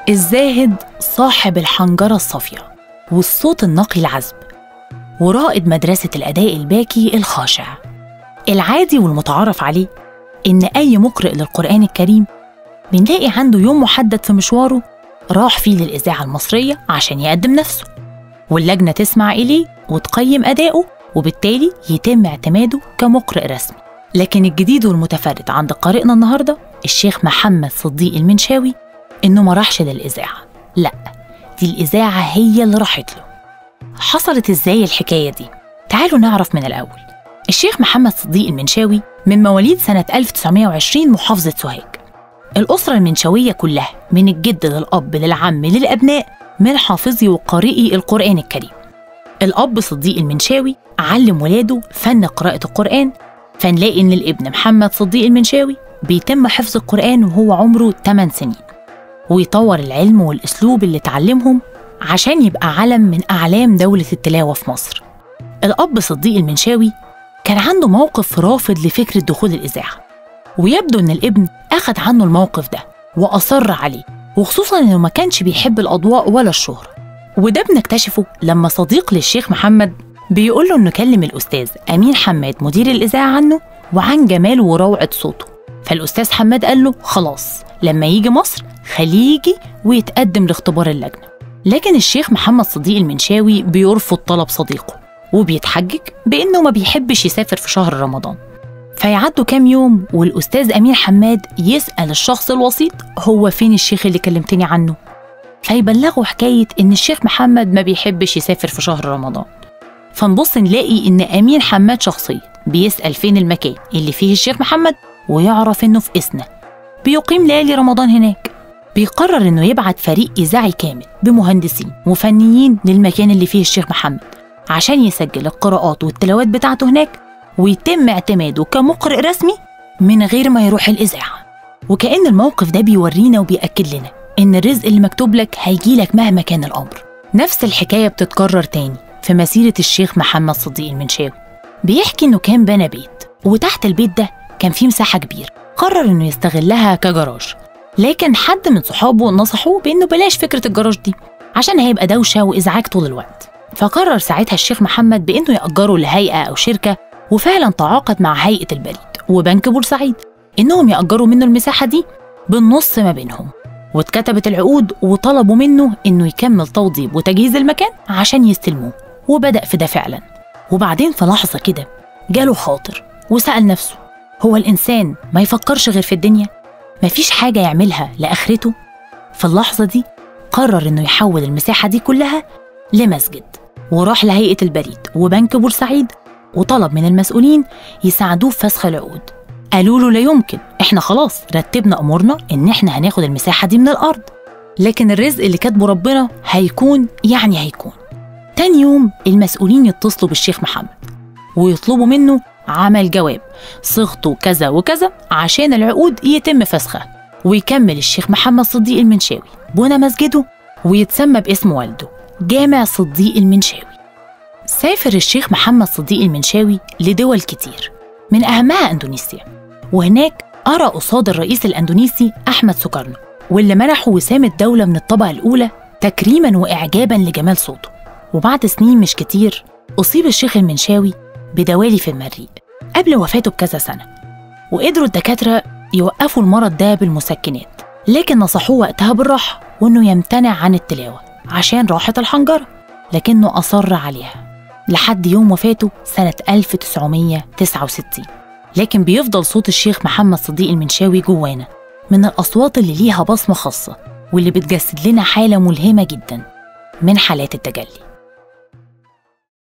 الزاهد صاحب الحنجرة الصافية والصوت النقي العذب ورائد مدرسة الأداء الباكي الخاشع العادي والمتعارف عليه إن أي مقرئ للقرآن الكريم بنلاقي عنده يوم محدد في مشواره راح فيه للإذاعة المصرية عشان يقدم نفسه واللجنة تسمع إليه وتقيم أداؤه وبالتالي يتم اعتماده كمقرئ رسمي لكن الجديد والمتفرد عند قارئنا النهارده الشيخ محمد صديق المنشاوي إنه ما راحش للإذاعة لأ دي الإذاعة هي اللي راحت له حصلت إزاي الحكاية دي؟ تعالوا نعرف من الأول الشيخ محمد صديق المنشاوي من مواليد سنة 1920 محافظة سوهاج الأسرة المنشاوية كلها من الجد للأب للعم للأبناء من حافظي وقارئي القرآن الكريم الأب صديق المنشاوي علم ولاده فن قراءة القرآن فنلاقي إن الابن محمد صديق المنشاوي بيتم حفظ القرآن وهو عمره 8 سنين ويطور العلم والأسلوب اللي اتعلمهم عشان يبقى علم من أعلام دولة التلاوة في مصر الأب صديق المنشاوي كان عنده موقف رافض لفكرة دخول الإذاعة ويبدو إن الابن أخذ عنه الموقف ده وأصر عليه وخصوصا إنه ما كانش بيحب الأضواء ولا الشهرة وده بنكتشفه لما صديق للشيخ محمد بيقول له إنه كلم الأستاذ أمين حماد مدير الإذاعة عنه وعن جماله وروعة صوته فالأستاذ حماد قال له خلاص لما يجي مصر خليه يجي ويتقدم لاختبار اللجنة لكن الشيخ محمد صديق المنشاوي بيرفض طلب صديقه وبيتحجج بإنه ما بيحبش يسافر في شهر رمضان فيعدوا كام يوم والأستاذ أمين حماد يسأل الشخص الوسيط هو فين الشيخ اللي كلمتني عنه فيبلغوا حكاية إن الشيخ محمد ما بيحبش يسافر في شهر رمضان فنبص نلاقي إن أمين حماد شخصيا بيسأل فين المكان اللي فيه الشيخ محمد ويعرف إنه في إسنا بيقيم ليالي رمضان هناك بيقرر إنه يبعت فريق إذاعي كامل بمهندسين وفنيين للمكان اللي فيه الشيخ محمد عشان يسجل القراءات والتلاوات بتاعته هناك ويتم اعتماده كمقرئ رسمي من غير ما يروح الإذاعة وكأن الموقف ده بيورينا وبيأكد لنا إن الرزق اللي مكتوب لك هيجي لك مهما كان الأمر نفس الحكاية بتتكرر تاني في مسيرة الشيخ محمد صديق المنشاوي بيحكي إنه كان بنى بيت وتحت البيت ده كان فيه مساحة كبيرة قرر إنه يستغلها كجراج لكن حد من صحابه نصحوه بإنه بلاش فكرة الجراج دي عشان هيبقى دوشة وإزعاج طول الوقت فقرر ساعتها الشيخ محمد بإنه يأجره لهيئة أو شركة وفعلا تعاقد مع هيئة البريد وبنك بورسعيد إنهم يأجروا منه المساحة دي بالنص ما بينهم واتكتبت العقود وطلبوا منه إنه يكمل توضيب وتجهيز المكان عشان يستلموه وبدأ في ده فعلا وبعدين في لحظة كده جاله خاطر وسأل نفسه هو الإنسان ما يفكرش غير في الدنيا مفيش حاجة يعملها لآخرته في اللحظة دي قرر إنه يحول المساحة دي كلها لمسجد وراح لهيئة البريد وبنك بورسعيد وطلب من المسؤولين يساعدوه في فسخ العقود قالوا له لا يمكن احنا خلاص رتبنا امورنا ان احنا هناخد المساحه دي من الارض لكن الرزق اللي كاتبه ربنا هيكون يعني هيكون تاني يوم المسؤولين يتصلوا بالشيخ محمد ويطلبوا منه عمل جواب صيغته كذا وكذا عشان العقود يتم فسخها ويكمل الشيخ محمد صديق المنشاوي بنى مسجده ويتسمى باسم والده جامع صديق المنشاوي سافر الشيخ محمد صديق المنشاوي لدول كتير من أهمها أندونيسيا وهناك أرى قصاد الرئيس الأندونيسي أحمد سوكارنو واللي منحه وسام الدولة من الطبقة الأولى تكريما وإعجابا لجمال صوته وبعد سنين مش كتير أصيب الشيخ المنشاوي بدوالي في المريء قبل وفاته بكذا سنة وقدروا الدكاترة يوقفوا المرض ده بالمسكنات لكن نصحوه وقتها بالراحة وإنه يمتنع عن التلاوة عشان راحة الحنجرة لكنه أصر عليها لحد يوم وفاته سنة 1969 لكن بيفضل صوت الشيخ محمد صديق المنشاوي جوانا من الأصوات اللي ليها بصمة خاصة واللي بتجسد لنا حالة ملهمة جدا من حالات التجلي